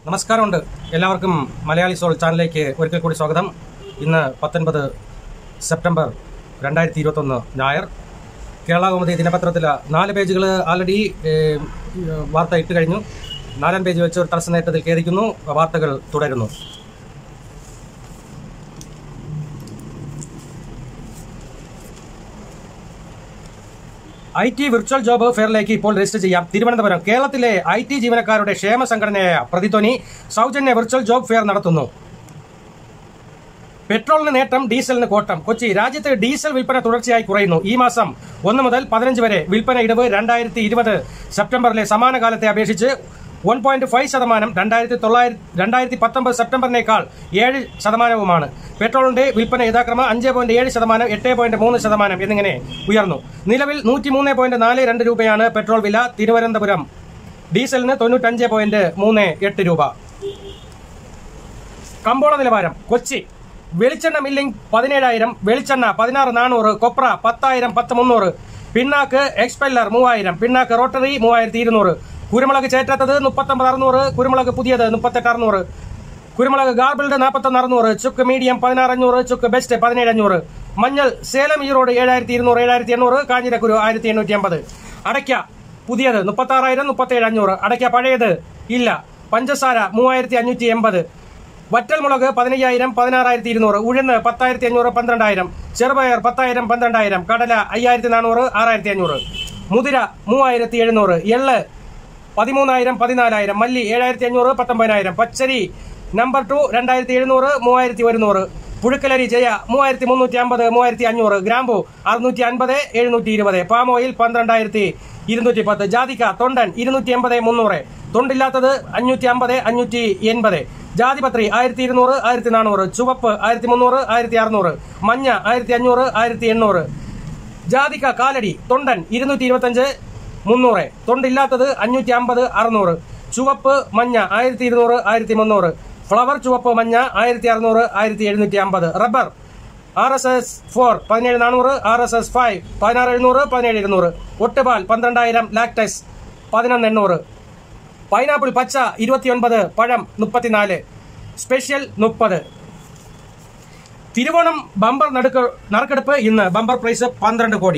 നമസ്കാരമുണ്ട് എല്ലാവർക്കും മലയാളി സോൾ ചാനലിലേക്ക് ഒരിക്കൽ കൂടി സ്വാഗതം ഇന്ന് പത്തൊൻപത് സെപ്റ്റംബർ രണ്ടായിരത്തി ഇരുപത്തൊന്ന് ഞായർ കേരള കൗമുദി ദിനപത്രത്തിൽ നാല് പേജുകൾ ആൾറെഡി ഏഹ്, വാർത്ത ഇട്ട് കഴിഞ്ഞു നാലാം പേജ് വെച്ച് ഒരു തടസ്സ നേട്ടത്തിൽ ഖേദിക്കുന്നു വാർത്തകൾ തുടരുന്നു ഐ ടി വിർച്വൽ ജോബ് ഫെയറിലേക്ക് ഇപ്പോൾ രജിസ്റ്റർ ചെയ്യാം തിരുവനന്തപുരം കേരളത്തിലെ ഐ ടി ജീവനക്കാരുടെ ക്ഷേമ സംഘടനയായ പ്രതിധ്വനി സൗജന്യ വിർച്വൽ ജോബ് ഫെയർ നടത്തുന്നു പെട്രോളിന് നേട്ടം ഡീസലിന് കോട്ടം കൊച്ചി രാജ്യത്ത് ഡീസൽ വിൽപ്പന തുടർച്ചയായി കുറയുന്നു ഈ മാസം ഒന്ന് മുതൽ പതിനഞ്ച് വരെ വിൽപ്പന ഇടിവ് രണ്ടായിരത്തി ഇരുപത് സെപ്റ്റംബറിലെ സമാന കാലത്തെ അപേക്ഷിച്ച് വൺ പോയിന്റ് ഫൈവ് ശതമാനം രണ്ടായിരത്തി തൊള്ളായിരത്തി രണ്ടായിരത്തി പത്തൊമ്പത് സെപ്റ്റംബറിനേക്കാൾ ഏഴ് ശതമാനവുമാണ് പെട്രോളിന്റെ വിൽപ്പന യഥാക്രമം അഞ്ച് പോയിന്റ് ഏഴ് ശതമാനം എട്ട് പോയിന്റ് മൂന്ന് ശതമാനം എന്നിങ്ങനെ ഉയർന്നു നിലവിൽ നൂറ്റി മൂന്ന് പോയിന്റ് നാല് രണ്ട് രൂപയാണ് പെട്രോൾ വില തിരുവനന്തപുരം ഡീസലിന് തൊണ്ണൂറ്റഞ്ച് പോയിന്റ് മൂന്ന് എട്ട് രൂപ കമ്പോള നിലവാരം കൊച്ചി വെളിച്ചെണ്ണ മില്ലിംഗ് പതിനേഴായിരം വെളിച്ചെണ്ണ പതിനാറ് നാനൂറ് കൊപ്ര പത്തായിരം പത്ത് മുന്നൂറ് പിണ്ണാക്ക് എക്സ്പെല്ലർ മൂവായിരം പിണ്ണാക്ക് റോട്ടറി മൂവായിരത്തി ഇരുന്നൂറ് കുരുമുളക് ചേറ്റാത്തത് മുപ്പത്തൊമ്പത് അറുന്നൂറ് കുരുമുളക് പുതിയത് മുപ്പത്തെട്ട് അറുന്നൂറ് കുരുമുളക് ഗാർബിൾഡ് നാൽപ്പത്തൊന്ന് അറുന്നൂറ് ചുക്ക് മീഡിയം പതിനാറ് അഞ്ഞൂറ് ചുക്ക് ബെസ്റ്റ് പതിനേഴ് അഞ്ഞൂറ് മഞ്ഞൾ സേലം ഈറോഡ് ഏഴായിരത്തി ഇരുന്നൂറ് ഏഴായിരത്തി എണ്ണൂറ് കാഞ്ഞിരക്കുരു ആയിരത്തി എണ്ണൂറ്റി അമ്പത് അടയ്ക്ക പുതിയത് മുപ്പത്താറായിരം മുപ്പത്തേഴ് അഞ്ഞൂറ് അടയ്ക്ക പഴയത് ഇല്ല പഞ്ചസാര മൂവായിരത്തി അഞ്ഞൂറ്റി എൺപത് വറ്റൽമുളക് പതിനയ്യായിരം പതിനാറായിരത്തി ഇരുന്നൂറ് ഉഴുന്ന് പത്തായിരത്തി അഞ്ഞൂറ് പന്ത്രണ്ടായിരം ചെറുപയർ പത്തായിരം പന്ത്രണ്ടായിരം കടല അയ്യായിരത്തി നാനൂറ് ആറായിരത്തി അഞ്ഞൂറ് മുതിര മൂവായിരത്തി എഴുന്നൂറ് എള്ള് പതിമൂന്നായിരം പതിനാലായിരം മല്ലി ഏഴായിരത്തി അഞ്ഞൂറ് പത്തൊമ്പതിനായിരം പച്ചരി നമ്പർ ടു രണ്ടായിരത്തി എഴുന്നൂറ് മൂവായിരത്തി ഒരുന്നൂറ് പുഴുക്കലരി ജയ മൂവായിരത്തി മുന്നൂറ്റി അമ്പത് മൂവായിരത്തി അഞ്ഞൂറ് ഗ്രാമ്പു അറുന്നൂറ്റി അൻപത് എഴുന്നൂറ്റി ഇരുപത് പാം ഓയിൽ പന്ത്രണ്ടായിരത്തി ഇരുന്നൂറ്റി പത്ത് ജാതിക്ക തൊണ്ടൻ ഇരുന്നൂറ്റി എൺപത് മുന്നൂറ് തൊണ്ടില്ലാത്തത് അഞ്ഞൂറ്റി അമ്പത് അഞ്ഞൂറ്റി എൺപത് ജാതിപത്രി ആയിരത്തി ഇരുന്നൂറ് ആയിരത്തി നാനൂറ് ചുവപ്പ് ആയിരത്തി മുന്നൂറ് ആയിരത്തി അറുന്നൂറ് മഞ്ഞ ആയിരത്തി അഞ്ഞൂറ് ആയിരത്തി എണ്ണൂറ് ജാതിക്ക കാലടി തൊണ്ടൻ ഇരുന്നൂറ്റി ഇരുപത്തഞ്ച് മുന്നൂറ് തൊണ്ടില്ലാത്തത് അഞ്ഞൂറ്റി അമ്പത് അറുന്നൂറ് ചുവപ്പ് മഞ്ഞ ആയിരത്തി ഇരുന്നൂറ് ആയിരത്തി മുന്നൂറ് ഫ്ലവർ ചുവപ്പ് മഞ്ഞ ആയിരത്തി അറുന്നൂറ് ആയിരത്തി എഴുന്നൂറ്റി അമ്പത് rubber R S S four പതിനേഴ് നാനൂറ് ആർ എസ് എസ് ഫൈവ് പതിനാറ് എഴുന്നൂറ് പതിനേഴ് ഇരുന്നൂറ് ഒട്ടുപാൽ പന്ത്രണ്ടായിരം ലാക്ടസ് പതിനൊന്ന് എണ്ണൂറ് പൈനാപ്പിൾ പച്ച ഇരുപത്തിയൊൻപത് പഴം മുപ്പത്തിനാല് സ്പെഷ്യൽ മുപ്പത് തിരുവോണം ബമ്പർ നടുക്ക് നറുക്കെടുപ്പ് ഇന്ന് ബമ്പർ പ്രൈസ് പന്ത്രണ്ട് കോടി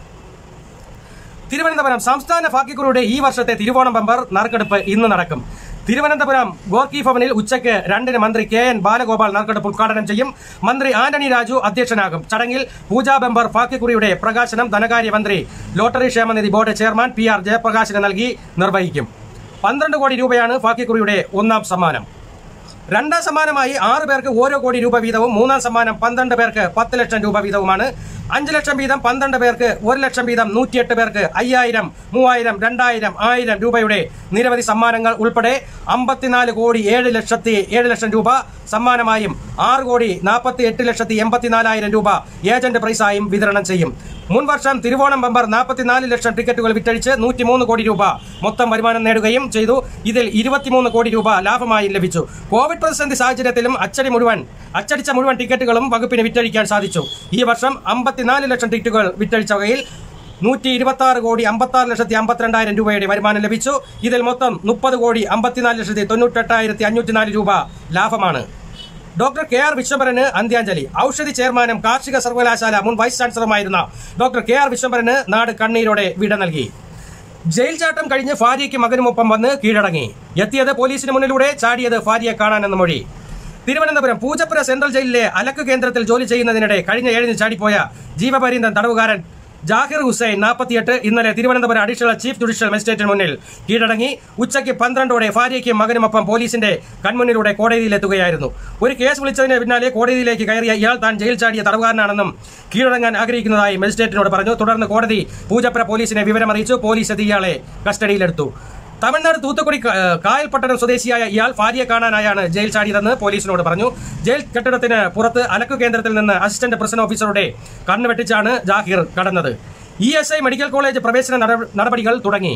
തിരുവനന്തപുരം സംസ്ഥാന ഭാഗ്യക്കുറിയുടെ ഈ വർഷത്തെ തിരുവോണം ബമ്പർ നറുക്കെടുപ്പ് ഇന്ന് നടക്കും തിരുവനന്തപുരം ഗോർക്കി ഭവനിൽ ഉച്ചയ്ക്ക് രണ്ടിന് മന്ത്രി കെ എൻ ബാലഗോപാൽ നറുക്കെടുപ്പ് ഉദ്ഘാടനം ചെയ്യും മന്ത്രി ആന്റണി രാജു അധ്യക്ഷനാകും ചടങ്ങിൽ പൂജാ ബമ്പർ ഭാഗ്യക്കുറിയുടെ പ്രകാശനം ധനകാര്യമന്ത്രി ലോട്ടറി ക്ഷേമനിധി ബോർഡ് ചെയർമാൻ പി ആർ ജയപ്രകാശിന് നൽകി നിർവഹിക്കും പന്ത്രണ്ട് കോടി രൂപയാണ് ഭാഗ്യക്കുറിയുടെ ഒന്നാം സമ്മാനം രണ്ടാം സമ്മാനമായി ആറ് പേർക്ക് ഓരോ കോടി രൂപ വീതവും മൂന്നാം സമ്മാനം പന്ത്രണ്ട് പേർക്ക് പത്ത് ലക്ഷം രൂപ വീതവുമാണ് അഞ്ച് ലക്ഷം വീതം പന്ത്രണ്ട് പേർക്ക് ഒരു ലക്ഷം വീതം നൂറ്റിയെട്ട് പേർക്ക് അയ്യായിരം മൂവായിരം രണ്ടായിരം ആയിരം രൂപയുടെ നിരവധി സമ്മാനങ്ങൾ ഉൾപ്പെടെ അമ്പത്തിനാല് കോടി ഏഴ് ലക്ഷത്തി ഏഴ് ലക്ഷം രൂപ സമ്മാനമായും ആറ് കോടി നാൽപ്പത്തി എട്ട് ലക്ഷത്തി എൺപത്തിനാലായിരം രൂപ ഏജന്റ് പ്രൈസായും വിതരണം ചെയ്യും മുൻ വർഷം തിരുവോണം ബമ്പർ നാൽപ്പത്തിനാല് ലക്ഷം ടിക്കറ്റുകൾ വിറ്റഴിച്ച് നൂറ്റിമൂന്ന് കോടി രൂപ മൊത്തം വരുമാനം നേടുകയും ചെയ്തു ഇതിൽ ഇരുപത്തിമൂന്ന് കോടി രൂപ ലാഭമായി ലഭിച്ചു കോവിഡ് പ്രതിസന്ധി സാഹചര്യത്തിലും അച്ചടി മുഴുവൻ അച്ചടിച്ച മുഴുവൻ ടിക്കറ്റുകളും വകുപ്പിന് വിറ്റഴിക്കാൻ സാധിച്ചു ഈ വർഷം അമ്പത്തിനാല് ലക്ഷം ടിക്കറ്റുകൾ വിറ്റഴിച്ച വകയിൽ നൂറ്റി ഇരുപത്തി ആറ് കോടി അമ്പത്തി ആറ് ലക്ഷത്തി അമ്പത്തിരണ്ടായിരം രൂപയുടെ വരുമാനം ലഭിച്ചു ഇതിൽ മൊത്തം മുപ്പത് കോടി അമ്പത്തിനാല് ലക്ഷത്തി തൊണ്ണൂറ്റെട്ടായിരത്തി അഞ്ഞൂറ്റിനാല് രൂപ ലാഭമാണ് ഡോക്ടർ കെ ആർ വിശ്വംഭരന് അന്ത്യാഞ്ജലി ഔഷധി ചെയർമാനും കാർഷിക സർവകലാശാല മുൻ വൈസ് ചാൻസലറുമായിരുന്ന ഡോക്ടർ കെ ആർ വിശ്വംഭരന് നാട് കണ്ണീരോടെ വിട നൽകി ജയിൽ ചാട്ടം കഴിഞ്ഞ് ഭാര്യയ്ക്ക് മകനുമൊപ്പം വന്ന് കീഴടങ്ങി എത്തിയത് പോലീസിന് മുന്നിലൂടെ ചാടിയത് ഭാര്യയെ കാണാനെന്ന മൊഴി തിരുവനന്തപുരം പൂജപ്പുര സെൻട്രൽ ജയിലിലെ അലക്ക് കേന്ദ്രത്തിൽ ജോലി ചെയ്യുന്നതിനിടെ കഴിഞ്ഞ ഏഴിന് ചാടിപ്പോയ ജീവപര്യന്തം തടവുകാരൻ ജാഹിർ ഹുസൈൻ നാൽപ്പത്തിയെട്ട് ഇന്നലെ തിരുവനന്തപുരം അഡീഷണൽ ചീഫ് ജുഡീഷ്യൽ മജിസ്ട്രേറ്റിന് മുന്നിൽ കീഴടങ്ങി ഉച്ചയ്ക്ക് പന്ത്രണ്ടോടെ ഭാര്യയ്ക്കും മകനുമൊപ്പം പോലീസിന്റെ കൺമുന്നിലൂടെ കോടതിയിലെത്തുകയായിരുന്നു ഒരു കേസ് വിളിച്ചതിന് പിന്നാലെ കോടതിയിലേക്ക് കയറിയ ഇയാൾ താൻ ജയിൽ ചാടിയ തടവുകാരനാണെന്നും കീഴടങ്ങാൻ ആഗ്രഹിക്കുന്നതായി മജിസ്ട്രേറ്റിനോട് പറഞ്ഞു തുടർന്ന് കോടതി പൂജപ്പുര പോലീസിനെ വിവരമറിയിച്ചു പോലീസ് എത്തി ഇയാളെ കസ്റ്റഡിയിലെടുത്തു തമിഴ്നാട് തൂത്തുക്കുടി ക- ഏഹ് കായൽപട്ടണം സ്വദേശിയായ ഇയാൾ ഭാര്യയെ കാണാനായാണ് ജയിൽ ചാടിയതെന്ന് പോലീസിനോട് പറഞ്ഞു ജയിൽ കെട്ടിടത്തിന് പുറത്ത് അലക്കു കേന്ദ്രത്തിൽ നിന്ന് അസിസ്റ്റന്റ് പ്രസന്റ് ഓഫീസറുടെ കണ്ണ് വെട്ടിച്ചാണ് ജാഹിർ കടന്നത് E S I medical college പ്രവേശന നട- നടപടികൾ തുടങ്ങി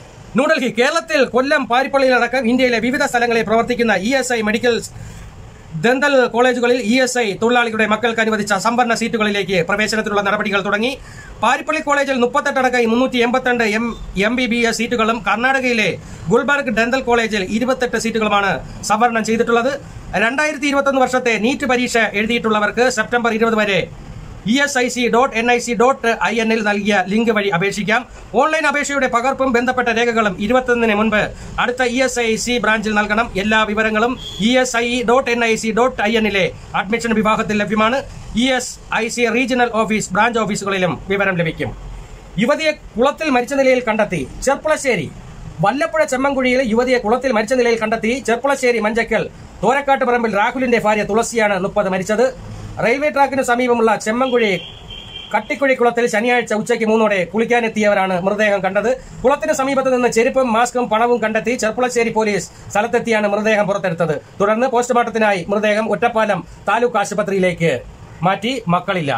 ന്യൂഡൽഹി കേരളത്തിൽ കൊല്ലം പാരിപ്പള്ളിയിലടക്കം ഇന്ത്യയിലെ വിവിധ സ്ഥലങ്ങളിൽ പ്രവർത്തിക്കുന്ന E S I medical dental കോളേജുകളിൽ ഇ എസ് ഐ തൊഴിലാളികളുടെ മക്കൾക്ക് അനുവദിച്ച സംവരണ സീറ്റുകളിലേക്ക് പ്രവേശനത്തിനുള്ള നടപടികൾ തുടങ്ങി പാരിപ്പള്ളി കോളേജിൽ മുപ്പത്തെട്ടടക്കായി മുന്നൂറ്റി എൺപത്തിരണ്ട് M M B B S സീറ്റുകളും കർണാടകയിലെ ഗുൽബർഗ് ഡെന്തൽ കോളേജിൽ ഇരുപത്തെട്ട് സീറ്റുകളുമാണ് സംവരണം ചെയ്തിട്ടുള്ളത് രണ്ടായിരത്തി ഇരുപത്തൊന്ന് വർഷത്തെ നീറ്റ് പരീക്ഷ എഴുതിയിട്ടുള്ളവർക്ക് സെപ്റ്റംബർ ഇരുപത് വരെ E S I C dot N I C dot I എന്നിൽ നൽകിയ ലിങ്ക് വഴി അപേക്ഷിക്കാം ഓൺലൈൻ അപേക്ഷയുടെ പകർപ്പും ബന്ധപ്പെട്ട രേഖകളും ഇരുപത്തൊന്നിന് മുൻപ് അടുത്ത ഇ എസ് ഐ സി ബ്രാഞ്ചിൽ നൽകണം എല്ലാ വിവരങ്ങളും E S I dot N I C dot I എന്നിലെ അഡ്മിഷൻ വിഭാഗത്തിൽ ലഭ്യമാണ് E S I C regional office branch ഓഫീസുകളിലും വിവരം ലഭിക്കും യുവതിയെ കുളത്തിൽ മരിച്ച നിലയിൽ കണ്ടെത്തി ചെർപ്പുളശ്ശേരി വല്ലപ്പുഴ ചെമ്മൻകുഴിയിൽ യുവതിയെ കുളത്തിൽ മരിച്ച നിലയിൽ കണ്ടെത്തി ചെർപ്പുളശ്ശേരി മഞ്ചക്കൽ തോരക്കാട്ട് പറമ്പിൽ രാഹുലിന്റെ ഭാര്യ തുളസിയാണ് മുപ്പത് മരിച്ചത് റെയിൽവേ ട്രാക്കിന് സമീപമുള്ള ചെമ്മൻകുഴി കട്ടിക്കുഴി കുളത്തിൽ ശനിയാഴ്ച ഉച്ചയ്ക്ക് മൂന്നോടെ കുളിക്കാനെത്തിയവരാണ് മൃതദേഹം കണ്ടത് കുളത്തിന് സമീപത്ത് നിന്ന് ചെരുപ്പും മാസ്കും പണവും കണ്ടെത്തി ചെർപ്പുളശ്ശേരി പോലീസ് സ്ഥലത്തെത്തിയാണ് മൃതദേഹം പുറത്തെടുത്തത് തുടർന്ന് പോസ്റ്റ്മോർട്ടത്തിനായി മൃതദേഹം ഒറ്റപ്പാലം താലൂക്ക് ആശുപത്രിയിലേക്ക് മാറ്റി മക്കളില്ല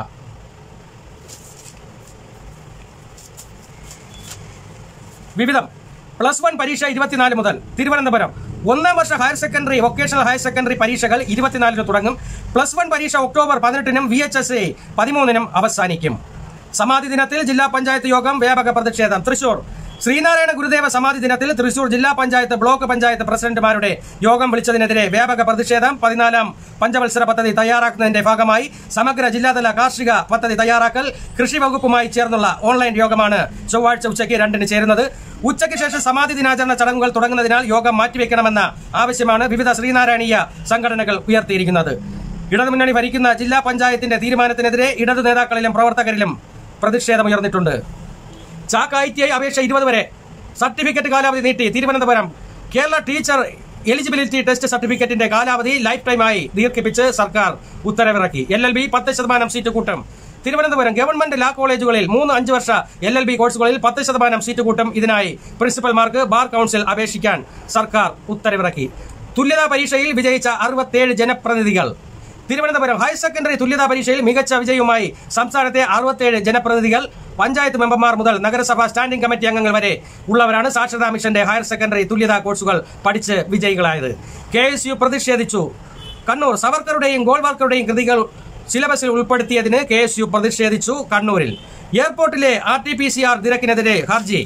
വിവിധം പ്ലസ് വൺ പരീക്ഷ ഇരുപത്തിനാല് മുതൽ തിരുവനന്തപുരം ഒന്നാം വർഷ higher secondary vocational higher secondary പരീക്ഷകൾ ഇരുപത്തിനാലിന് തുടങ്ങും പ്ലസ് വൺ പരീക്ഷ ഒക്ടോബർ പതിനെട്ടിനും വി എച്ച് എസ് എ പതിമൂന്നിനും അവസാനിക്കും സമാധി ദിനത്തിൽ ജില്ലാ പഞ്ചായത്ത് യോഗം വ്യാപക പ്രതിഷേധം തൃശൂർ ശ്രീനാരായണ ഗുരുദേവ സമാധി ദിനത്തിൽ തൃശൂർ ജില്ലാ പഞ്ചായത്ത് ബ്ലോക്ക് പഞ്ചായത്ത് പ്രസിഡന്റുമാരുടെ യോഗം വിളിച്ചതിനെതിരെ വ്യാപക പ്രതിഷേധം പതിനാലാം പഞ്ചവത്സര പദ്ധതി തയ്യാറാക്കുന്നതിന്റെ ഭാഗമായി സമഗ്ര ജില്ലാതല കാർഷിക പദ്ധതി തയ്യാറാക്കൽ കൃഷി വകുപ്പുമായി ചേർന്നുള്ള ഓൺലൈൻ യോഗമാണ് ചൊവ്വാഴ്ച ഉച്ചയ്ക്ക് രണ്ടിന് ചേരുന്നത് ഉച്ചയ്ക്ക് ശേഷം സമാധി ദിനാചരണ ചടങ്ങുകൾ തുടങ്ങുന്നതിനാൽ യോഗം മാറ്റിവെക്കണമെന്ന ആവശ്യമാണ് വിവിധ ശ്രീനാരായണീയ സംഘടനകൾ ഉയർത്തിയിരിക്കുന്നത് ഇടതുമുന്നണി ഭരിക്കുന്ന ജില്ലാ പഞ്ചായത്തിന്റെ തീരുമാനത്തിനെതിരെ ഇടതു നേതാക്കളിലും പ്രവർത്തകരിലും പ്രതിഷേധമുയർന്നിട്ടുണ്ട് ചാക്ക് ഐ ടി ഐ അപേക്ഷ ഇരുപത് വരെ സർട്ടിഫിക്കറ്റ് കാലാവധി നീട്ടി Thiruvananthapuram Kerala teacher eligibility test സർട്ടിഫിക്കറ്റിന്റെ കാലാവധി ലൈഫ് ടൈമായി ദീർഘിപ്പിച്ച് സർക്കാർ ഉത്തരവിറക്കി എൽ എൽ ബി പത്ത് ശതമാനം സീറ്റ് കൂട്ടും തിരുവനന്തപുരം ഗവൺമെന്റ് ലാ കോളേജുകളിൽ മൂന്ന് അഞ്ച് വർഷ എൽ എൽ ബി കോഴ്സുകളിൽ പത്ത് ശതമാനം സീറ്റ് കൂട്ടും ഇതിനായി പ്രിൻസിപ്പൽമാർക്ക് ബാർ കൌൺസിൽ അപേക്ഷിക്കാൻ സർക്കാർ ഉത്തരവിറക്കി തുല്യതാ പരീക്ഷയിൽ വിജയിച്ച അറുപത്തേഴ് ജനപ്രതിനിധികൾ തിരുവനന്തപുരം ഹയർ സെക്കൻഡറി തുല്യതാ പരീക്ഷയിൽ മികച്ച വിജയവുമായി സംസ്ഥാനത്തെ അറുപത്തേഴ് ജനപ്രതിനിധികൾ പഞ്ചായത്ത് മെമ്പർമാർ മുതൽ നഗരസഭാ സ്റ്റാൻഡിംഗ് കമ്മിറ്റി അംഗങ്ങൾ വരെ ഉള്ളവരാണ് സാക്ഷരതാ മിഷന്റെ ഹയർ സെക്കൻഡറി തുല്യതാ കോഴ്സുകൾ പഠിച്ച് വിജയികളായത് കെ എസ് യു പ്രതിഷേധിച്ചു കണ്ണൂർ സവർക്കറുടെയും ഗോൾവാർക്കറുടെയും കൃതികൾ സിലബസിൽ ഉൾപ്പെടുത്തിയതിന് കെ എസ് യു പ്രതിഷേധിച്ചു കണ്ണൂരിൽ എയർപോർട്ടിലെ R T P C R നിരക്കിനെതിരെ ഹർജി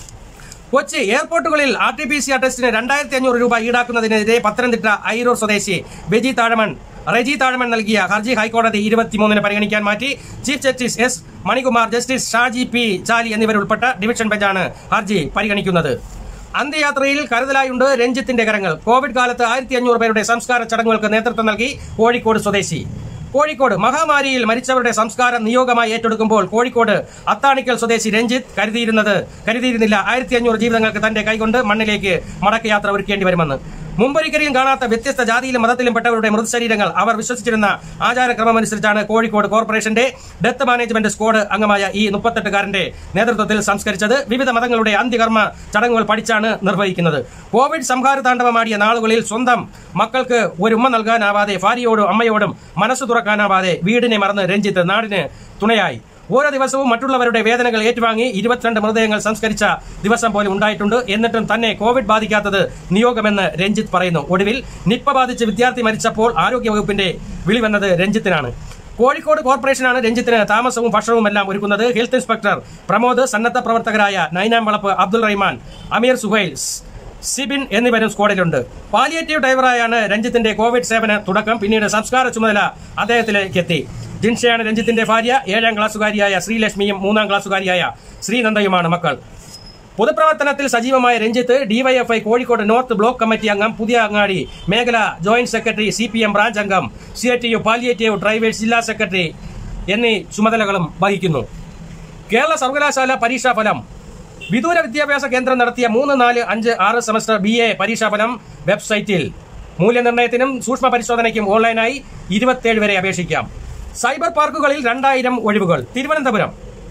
കൊച്ചി എയർപോർട്ടുകളിൽ R T P C R ടെസ്റ്റിന് രണ്ടായിരത്തി അഞ്ഞൂറ് രൂപ ഈടാക്കുന്നതിനെതിരെ പത്തനംതിട്ട ഐരൂർ സ്വദേശി ബെജി താഴമൺ റെജി താഴമൺ നൽകിയ ഹർജി ഹൈക്കോടതി ഇരുപത്തിമൂന്നിന് പരിഗണിക്കാൻ മാറ്റി chief justice S Manikumar justice Shaji P Chaly എന്നിവരുൾപ്പെട്ട ഡിവിഷൻ ബെഞ്ചാണ് ഹർജി പരിഗണിക്കുന്നത് അന്ത്യയാത്രയിൽ കരുതലായുണ്ട് രഞ്ജിത്തിന്റെ കരങ്ങൾ കോവിഡ് കാലത്ത് ആയിരത്തി അഞ്ഞൂറ് പേരുടെ സംസ്കാര ചടങ്ങുകൾക്ക് നേതൃത്വം നൽകി കോഴിക്കോട് സ്വദേശി കോഴിക്കോട് മഹാമാരിയിൽ മരിച്ചവരുടെ സംസ്കാരം നിയോഗമായി ഏറ്റെടുക്കുമ്പോൾ കോഴിക്കോട് അത്താണിക്കൽ സ്വദേശി രഞ്ജിത്ത് കരുതിയിരുന്നത് കരുതിയിരുന്നില്ല ആയിരത്തി അഞ്ഞൂറ് ജീവിതങ്ങൾക്ക് തന്റെ കൈകൊണ്ട് മണ്ണിലേക്ക് മടക്കയാത്ര ഒരുക്കേണ്ടി വരുമെന്ന് മുമ്പൊരിക്കലും കാണാത്ത വ്യത്യസ്ത ജാതിയിലും മതത്തിലും പെട്ടവരുടെ മൃതശരീരങ്ങൾ അവർ വിശ്വസിച്ചിരുന്ന ആചാരക്രമമനുസരിച്ചാണ് കോഴിക്കോട് കോർപ്പറേഷന്റെ ഡെത്ത് മാനേജ്മെന്റ് സ്ക്വാഡ് അംഗമായ ഈ മുപ്പത്തെട്ടുകാരന്റെ നേതൃത്വത്തിൽ സംസ്കരിച്ചത് വിവിധ മതങ്ങളുടെ അന്ത്യകർമ്മ ചടങ്ങുകൾ പഠിച്ചാണ് നിർവഹിക്കുന്നത് കോവിഡ് സംഹാര താണ്ഡവമാടിയ നാളുകളിൽ സ്വന്തം മക്കൾക്ക് ഒരു ഉമ്മ നൽകാനാവാതെ ഭാര്യയോടും അമ്മയോടും മനസ്സ് തുറക്കാനാവാതെ വീടിനെ മറന്ന് രഞ്ജിത്ത് നാടിന് തുണയായി ഓരോ ദിവസവും മറ്റുള്ളവരുടെ വേദനകൾ ഏറ്റുവാങ്ങി ഇരുപത്തിരണ്ട് മൃതദേഹങ്ങൾ സംസ്കരിച്ച ദിവസം പോലും ഉണ്ടായിട്ടുണ്ട് എന്നിട്ടും തന്നെ കോവിഡ് ബാധിക്കാത്തത് നിയോഗമെന്ന് രഞ്ജിത്ത് പറയുന്നു ഒടുവിൽ നിപ്പ ബാധിച്ച് വിദ്യാർത്ഥി മരിച്ചപ്പോൾ ആരോഗ്യവകുപ്പിന്റെ വിളി വന്നത് രഞ്ജിത്തിനാണ് കോഴിക്കോട് കോർപ്പറേഷനാണ് രഞ്ജിത്തിന് താമസവും ഭക്ഷണവും എല്ലാം ഒരുക്കുന്നത് ഹെൽത്ത് ഇൻസ്പെക്ടർ പ്രമോദ് സന്നദ്ധ പ്രവർത്തകരായ നൈനാം വളപ്പ് അബ്ദുൾ റഹ്മാൻ അമീർ സുഹൈൽ സിബിൻ എന്നിവരും സ്ക്വാഡിലുണ്ട് പാലിയേറ്റീവ് ഡ്രൈവറായാണ് രഞ്ജിത്തിന്റെ കോവിഡ് സേവന തുടക്കം പിന്നീട് സംസ്കാര ചുമതല അദ്ദേഹത്തിലേക്ക് എത്തി ജിൻഷയാണ് രഞ്ജിത്തിന്റെ ഭാര്യ ഏഴാം ക്ലാസ്സുകാരിയായ ശ്രീലക്ഷ്മിയും മൂന്നാം ക്ലാസ്സുകാരിയായ ശ്രീനന്ദയുമാണ് മക്കൾ പൊതുപ്രവർത്തനത്തിൽ സജീവമായ Ranjith DYFI Kozhikode north block committee അംഗം പുതിയ അങ്ങാടി മേഖല joint secretary C P M branch അംഗം C I T U palliative drivers ജില്ലാ സെക്രട്ടറി എന്നീ ചുമതലകളും വഹിക്കുന്നു കേരള സർവകലാശാല പരീക്ഷാഫലം വിദൂര വിദ്യാഭ്യാസ കേന്ദ്രം നടത്തിയ മൂന്ന് നാല് അഞ്ച് ആറ് സെമസ്റ്റർ ബി എ പരീക്ഷാഫലം വെബ്സൈറ്റിൽ മൂല്യനിർണ്ണയത്തിനും സൂക്ഷ്മ പരിശോധനയ്ക്കും ഓൺലൈനായി ഇരുപത്തിയേഴ് വരെ അപേക്ഷിക്കാം സൈബർ പാർക്കുകളിൽ രണ്ടായിരം ഒഴിവുകൾ Thiruvananthapuram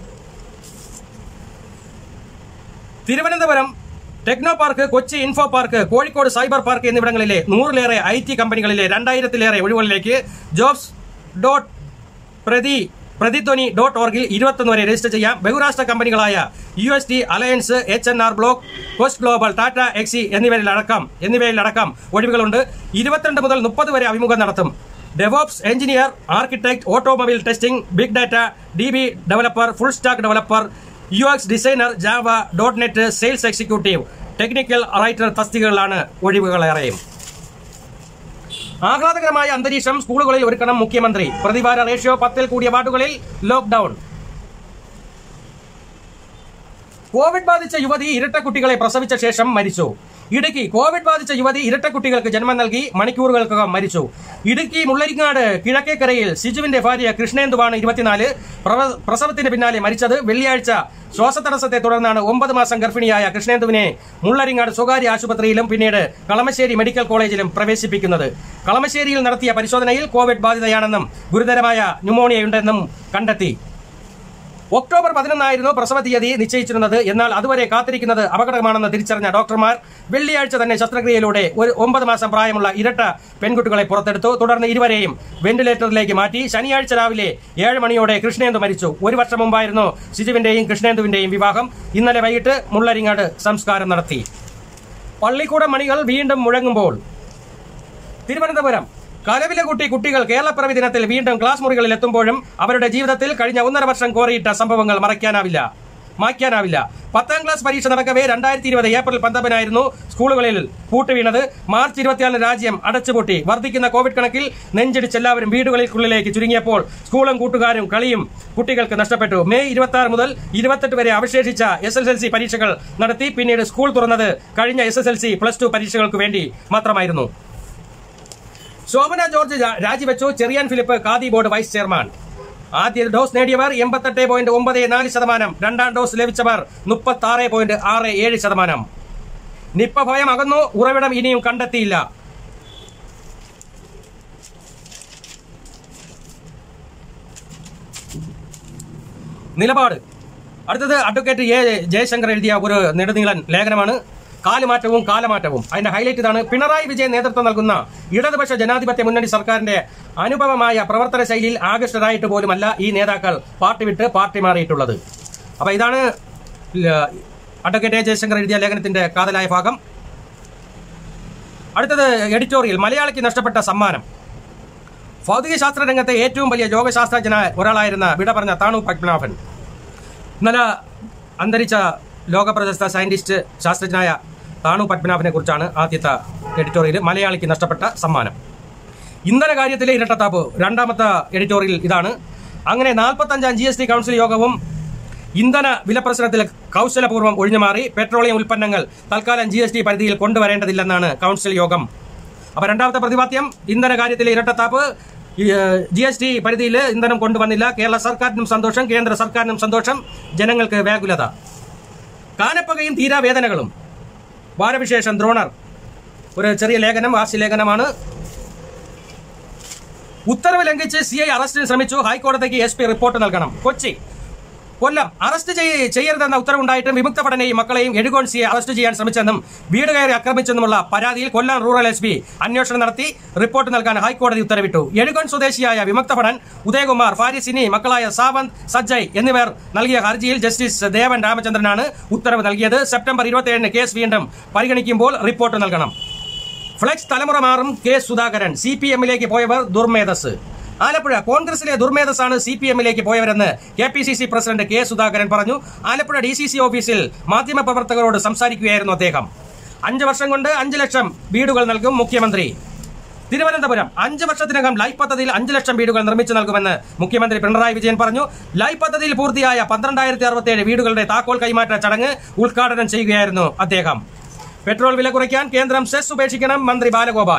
Thiruvananthapuram techno park Kochi info park Kozhikode cyber park എന്നിവിടങ്ങളിലെ നൂറിലേറെ ഐ ടി കമ്പനികളിലെ രണ്ടായിരത്തിലേറെ ഒഴിവുകളിലേക്ക് ജോബ്സ് ഡോട്ട് പ്രതി പ്രതിധ്വനി ഡോട്ട് ഓർഗിൽ ഇരുപത്തൊന്ന് വരെ രജിസ്റ്റർ ചെയ്യാം ബഹുരാഷ്ട്ര കമ്പനികളായ U S T alliance H N R block post global Tata എക്സി എന്നിവയിലടക്കം എന്നിവയിലടക്കം ഒഴിവുകളുണ്ട് ഇരുപത്തിരണ്ട് മുതൽ മുപ്പത് വരെ അഭിമുഖം നടത്തും DevOps engineer architect automobile testing big data D B developer full stack developer U X designer Java dot net sales executive technical writer തസ്തികകളിലാണ് ഒഴിവുകളേറെയും ആഹ്ലാദകരമായ അന്തരീക്ഷം സ്കൂളുകളിൽ ഒരുക്കണം മുഖ്യമന്ത്രി പ്രതിവാര റേഷ്യോ പത്തിൽ കൂടിയ വാർഡുകളിൽ ലോക്ക്ഡൌൺ കോവിഡ് ബാധിച്ച യുവതി ഇരട്ട കുട്ടികളെ പ്രസവിച്ച ശേഷം മരിച്ചു ഇടുക്കി കോവിഡ് ബാധിച്ച യുവതി ഇരട്ട കുട്ടികൾക്ക് ജന്മം നൽകി മണിക്കൂറുകൾക്കകം മരിച്ചു ഇടുക്കി മുള്ളരിങ്ങാട് കിഴക്കേക്കരയിൽ സിജുവിന്റെ ഭാര്യ കൃഷ്ണേന്ദുവാണ് ഇരുപത്തിനാല് പ്രവ- പ്രസവത്തിന് പിന്നാലെ മരിച്ചത് വെള്ളിയാഴ്ച ശ്വാസതടസ്സത്തെ തുടർന്നാണ് ഒമ്പത് മാസം ഗർഭിണിയായ കൃഷ്ണേന്ദുവിനെ മുള്ളരിങ്ങാട് സ്വകാര്യ ആശുപത്രിയിലും പിന്നീട് കളമശ്ശേരി മെഡിക്കൽ കോളേജിലും പ്രവേശിപ്പിക്കുന്നത് കളമശ്ശേരിയിൽ നടത്തിയ പരിശോധനയിൽ കോവിഡ് ബാധിതയാണെന്നും ഗുരുതരമായ ന്യൂമോണിയയുണ്ടെന്നും കണ്ടെത്തി ഒക്ടോബർ പതിനൊന്നായിരുന്നു പ്രസവ തീയതി നിശ്ചയിച്ചിരുന്നത് എന്നാൽ അതുവരെ കാത്തിരിക്കുന്നത് അപകടമാണെന്ന് തിരിച്ചറിഞ്ഞ ഡോക്ടർമാർ വെള്ളിയാഴ്ച തന്നെ ശസ്ത്രക്രിയയിലൂടെ ഒരു ഒമ്പത് മാസം പ്രായമുള്ള ഇരട്ട പെൺകുട്ടികളെ പുറത്തെടുത്തു തുടർന്ന് ഇരുവരെയും വെന്റിലേറ്ററിലേക്ക് മാറ്റി ശനിയാഴ്ച രാവിലെ ഏഴ് മണിയോടെ കൃഷ്ണേന്ദു മരിച്ചു ഒരു വർഷം മുമ്പായിരുന്നു സിജുവിന്റെയും കൃഷ്ണേന്ദുവിന്റെയും വിവാഹം ഇന്നലെ വൈകിട്ട് മുള്ളരിങ്ങാട് സംസ്കാരം നടത്തി പള്ളിക്കൂട മണികൾ വീണ്ടും മുഴങ്ങുമ്പോൾ തിരുവനന്തപുരം കലവിലെ കുട്ടി കുട്ടികൾ കേരളപ്പിറവി ദിനത്തിൽ വീണ്ടും ക്ലാസ് മുറികളിൽ എത്തുമ്പോഴും അവരുടെ ജീവിതത്തിൽ കഴിഞ്ഞ ഒന്നര വർഷം കോറിയിട്ട സംഭവങ്ങൾ മറയ്ക്കാനാവില്ല മായ്ക്കാനാവില്ല പത്താം ക്ലാസ് പരീക്ഷ നടക്കവേ രണ്ടായിരത്തി ഇരുപത് ഏപ്രിൽ പന്ത്രണ്ടിനായിരുന്നു സ്കൂളുകളിൽ പൂട്ടുവീണത് മാർച്ച് ഇരുപത്തിയാലിന് രാജ്യം അടച്ചുപൂട്ടി വർദ്ധിക്കുന്ന കോവിഡ് കണക്കിൽ നെഞ്ചിടിച്ച് എല്ലാവരും വീടുകൾക്കുള്ളിലേക്ക് ചുരുങ്ങിയപ്പോൾ സ്കൂളും കൂട്ടുകാരും കളിയും കുട്ടികൾക്ക് നഷ്ടപ്പെട്ടു മെയ് ഇരുപത്തി ആറ് മുതൽ ഇരുപത്തെട്ട് വരെ അവശേഷിച്ച എസ് എസ് എൽ സി പരീക്ഷകൾ നടത്തി പിന്നീട് സ്കൂൾ തുറന്നത് കഴിഞ്ഞ S S L C plus two പരീക്ഷകൾക്ക് വേണ്ടി മാത്രമായിരുന്നു ശോഭന ജോർജ് രാ- രാജിവെച്ചു Cherian Philip khadi board vice chairman ആദ്യ ഡോസ് നേടിയവർ എൺപത്തെട്ട് പോയിന്റ് ഒമ്പത് നാല് ശതമാനം രണ്ടാം ഡോസ് ലഭിച്ചവർ മുപ്പത്തി ആറ് പോയിന്റ് ആറ് ഏഴ് ശതമാനം നിപ്പ ഭയം അകന്നു ഉറവിടം ഇനിയും കണ്ടെത്തിയില്ല നിലപാട് അടുത്തത് അഡ്വക്കേറ്റ് എ ജയശങ്കർ എഴുതിയ ഒരു നെടുനീളൻ ലേഖനമാണ് കാലുമാറ്റവും കാലമാറ്റവും അതിന്റെ ഹൈലൈറ്റ് ഇതാണ് പിണറായി വിജയൻ നേതൃത്വം നൽകുന്ന ഇടതുപക്ഷ ജനാധിപത്യ മുന്നണി സർക്കാരിന്റെ അനുഭവമായ പ്രവർത്തന ശൈലിയിൽ ആകൃഷ്ടരായിട്ട് പോലുമല്ല ഈ നേതാക്കൾ പാർട്ടി വിട്ട് പാർട്ടി മാറിയിട്ടുള്ളത് അപ്പൊ ഇതാണ് ല- അഡ്വക്കേറ്റ് എ ജയശങ്കർ എഴുതിയ ലേഖനത്തിന്റെ കാതലായ ഭാഗം അടുത്തത് എഡിറ്റോറിയൽ മലയാളിക്ക് നഷ്ടപ്പെട്ട സമ്മാനം ഭൗതികശാസ്ത്ര രംഗത്തെ ഏറ്റവും വലിയ യോഗശാസ്ത്രജ്ഞനായ ഒരാളായിരുന്ന വിട പറഞ്ഞ താണു പത്മനാഭൻ ഇന്നലെ അന്തരിച്ച ലോകപ്രശസ്ത സയന്റിസ്റ്റ് ശാസ്ത്രജ്ഞനായ താണു പത്മനാഭനെ കുറിച്ചാണ് ആദ്യത്തെ എഡിറ്റോറിയൽ മലയാളിക്ക് നഷ്ടപ്പെട്ട സമ്മാനം ഇന്ധന കാര്യത്തിലെ ഇരട്ടത്താപ്പ് രണ്ടാമത്തെ എഡിറ്റോറിയൽ ഇതാണ് അങ്ങനെ നാൽപ്പത്തഞ്ചാം ജി എസ് ടി കൗൺസിൽ യോഗവും ഇന്ധന വില പ്രശ്നത്തിൽ കൗശലപൂർവ്വം ഒഴിഞ്ഞുമാറി പെട്രോളിയം ഉൽപ്പന്നങ്ങൾ തൽക്കാലം ജി എസ് ടി പരിധിയിൽ കൊണ്ടുവരേണ്ടതില്ലെന്നാണ് കൗൺസിൽ യോഗം അപ്പൊ രണ്ടാമത്തെ പ്രതിപാദ്യം ഇന്ധന കാര്യത്തിലെ ഇരട്ടത്താപ്പ് ജി എസ് ടി പരിധിയിൽ ഇന്ധനം കൊണ്ടുവന്നില്ല കേരള സർക്കാരിനും സന്തോഷം കേന്ദ്ര സർക്കാരിനും സന്തോഷം ജനങ്ങൾക്ക് വ്യാകുലത കാനപ്പകയും തീരാവേദനകളും വാരവിശേഷം ദ്രോണർ ഒരു ചെറിയ ലേഖനം വാർഷിക ലേഖനമാണ് ഉത്തരവ് ലംഘിച്ച് സി ഐ അറസ്റ്റിന് ശ്രമിച്ചു ഹൈക്കോടതിക്ക് എസ് പി റിപ്പോർട്ട് നൽകണം കൊച്ചി കൊല്ലം അറസ്റ്റ് ചെയ്യ- ചെയ്യരുതെന്ന ഉത്തരവുണ്ടായിട്ടും വിമുക്ത പഠനയും മക്കളെയും എഴുകോൺ സിയെ അറസ്റ്റ് ചെയ്യാൻ ശ്രമിച്ചെന്നും വീട് കയറി ആക്രമിച്ചെന്നുമുള്ള പരാതിയിൽ കൊല്ലം റൂറൽ എസ് പി അന്വേഷണം നടത്തി റിപ്പോർട്ട് നൽകാൻ ഹൈക്കോടതി ഉത്തരവിട്ടു എഴുകോൺ സ്വദേശിയായ വിമുക്ത പഠൻ ഉദയകുമാർ ഫാരിസിനി മക്കളായ സാവന്ത് സജ്ജയ് എന്നിവർ നൽകിയ ഹർജിയിൽ ജസ്റ്റിസ് ദേവൻ രാമചന്ദ്രനാണ് ഉത്തരവ് നൽകിയത് സെപ്റ്റംബർ ഇരുപത്തിയേഴിന് കേസ് വീണ്ടും പരിഗണിക്കുമ്പോൾ റിപ്പോർട്ട് നൽകണം ഫ്ലെക്സ് തലമുറ മാറും കെ സുധാകരൻ സി പി എമ്മിലേക്ക് പോയവർ ദുർമേധസ് ആലപ്പുഴ കോൺഗ്രസിലെ ദുർമേധസ്സാണ് സി പി എമ്മിലേക്ക് പോയവരെന്ന് K P C C president K Sudhakaran പറഞ്ഞു ആലപ്പുഴ ഡി സി സി ഓഫീസിൽ മാധ്യമപ്രവർത്തകരോട് സംസാരിക്കുകയായിരുന്നു അദ്ദേഹം അഞ്ച് വർഷം കൊണ്ട് അഞ്ച് ലക്ഷം വീടുകൾ നൽകും മുഖ്യമന്ത്രി തിരുവനന്തപുരം അഞ്ച് വർഷത്തിനകം ലൈഫ് പദ്ധതിയിൽ അഞ്ച് ലക്ഷം വീടുകൾ നിർമ്മിച്ചു നൽകുമെന്ന് മുഖ്യമന്ത്രി പിണറായി വിജയൻ പറഞ്ഞു ലൈഫ് പദ്ധതിയിൽ പൂർത്തിയായ പന്ത്രണ്ടായിരത്തി അറുപത്തിയേഴ് വീടുകളുടെ താക്കോൽ കൈമാറ്റ ചടങ്ങ് ഉദ്ഘാടനം ചെയ്യുകയായിരുന്നു അദ്ദേഹം പെട്രോൾ വില കുറയ്ക്കാൻ കേന്ദ്രം സെസ് ഉപേക്ഷിക്കണം മന്ത്രി ബാലഗോപാൽ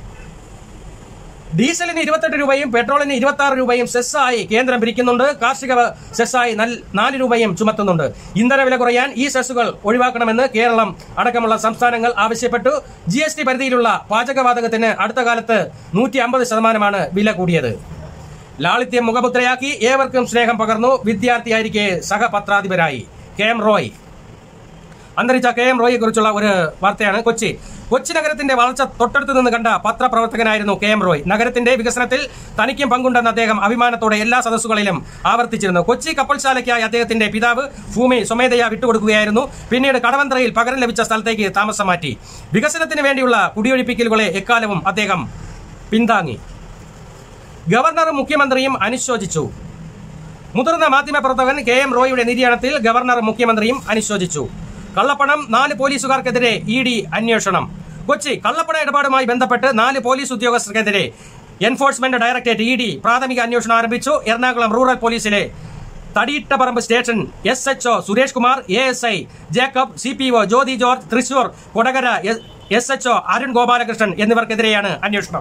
ഡീസലിന് ഇരുപത്തെട്ട് രൂപയും പെട്രോളിന് ഇരുപത്തി ആറ് രൂപയും സെസ്സായി കേന്ദ്രം പിരിക്കുന്നുണ്ട് കാർഷിക വ- സെസ്സായി നൽ- നാല് രൂപയും ചുമത്തുന്നുണ്ട് ഇന്ധന വില കുറയാൻ ഈ സെസ്സുകൾ ഒഴിവാക്കണമെന്ന് കേരളം അടക്കമുള്ള സംസ്ഥാനങ്ങൾ ആവശ്യപ്പെട്ടു ജി എസ് ടി പരിധിയിലുള്ള പാചകവാതകത്തിന് അടുത്ത കാലത്ത് നൂറ്റി അമ്പത് ശതമാനമാണ് വില കൂടിയത് ലാളിത്യം മുഖമുദ്രയാക്കി ഏവർക്കും സ്നേഹം പകർന്നു വിദ്യാർത്ഥിയായിരിക്കെ സഹപത്രാധിപരായി കെ എം റോയ് അന്തരിച്ച കെ എം റോയെ കുറിച്ചുള്ള ഒരു വാർത്തയാണ് കൊച്ചി കൊച്ചി നഗരത്തിന്റെ വളർച്ച തൊട്ടടുത്ത് നിന്ന് കണ്ട പത്രപ്രവർത്തകനായിരുന്നു കെ എം റോയ് നഗരത്തിന്റെ വികസനത്തിൽ തനിക്കും പങ്കുണ്ടെന്ന് അദ്ദേഹം അഭിമാനത്തോടെ എല്ലാ സദസ്സുകളിലും ആവർത്തിച്ചിരുന്നു കൊച്ചി കപ്പൽശാലയ്ക്കായി അദ്ദേഹത്തിന്റെ പിതാവ് ഭൂമി സ്വമേധയ വിട്ടുകൊടുക്കുകയായിരുന്നു പിന്നീട് കടവന്ത്രയിൽ പകരം ലഭിച്ച സ്ഥലത്തേക്ക് താമസം മാറ്റി വികസനത്തിന് വേണ്ടിയുള്ള കുടിയൊഴിപ്പിക്കലുകളെ എക്കാലവും അദ്ദേഹം പിന്താങ്ങി ഗവർണറും മുഖ്യമന്ത്രിയും അനുശോചിച്ചു മുതിർന്ന മാധ്യമപ്രവർത്തകൻ കെ എം റോയിയുടെ നിര്യാണത്തിൽ ഗവർണർ മുഖ്യമന്ത്രിയും അനുശോചിച്ചു കള്ളപ്പണം നാല് പോലീസുകാർക്കെതിരെ ഇ ഡി അന്വേഷണം കൊച്ചി കള്ളപ്പണ ഇടപാടുമായി ബന്ധപ്പെട്ട് നാല് പോലീസ് ഉദ്യോഗസ്ഥർക്കെതിരെ എൻഫോഴ്സ്മെന്റ് ഡയറക്ടറേറ്റ് ഇ ഡി പ്രാഥമിക അന്വേഷണം ആരംഭിച്ചു എറണാകുളം റൂറൽ പോലീസിലെ Thadiyittaparambu station S H O Suresh Kumar A S I Jacob C P O Jyothi George Thrissur Kodakara S H O Arun Gopalakrishnan എന്നിവർക്കെതിരെയാണ് അന്വേഷണം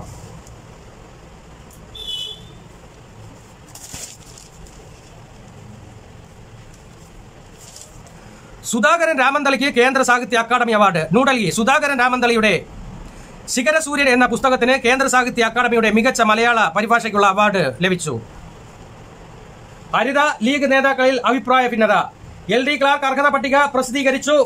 സുധാകരൻ രാമന്തളിക്ക് കേന്ദ്ര സാഹിത്യ അക്കാദമി അവാർഡ് ന്യൂഡൽഹി സുധാകരൻ രാമന്തളിയുടെ ശിഖരസൂര്യൻ എന്ന പുസ്തകത്തിന് കേന്ദ്ര സാഹിത്യ അക്കാദമിയുടെ മികച്ച മലയാള പരിഭാഷയ്ക്കുള്ള അവാർഡ് ലഭിച്ചു ഹരിത ലീഗ് നേതാക്കളിൽ അഭിപ്രായ ഭിന്നത എൽ ഡി ക്ലാർക്ക് അർഹത പട്ടിക പ്രസിദ്ധീകരിച്ചു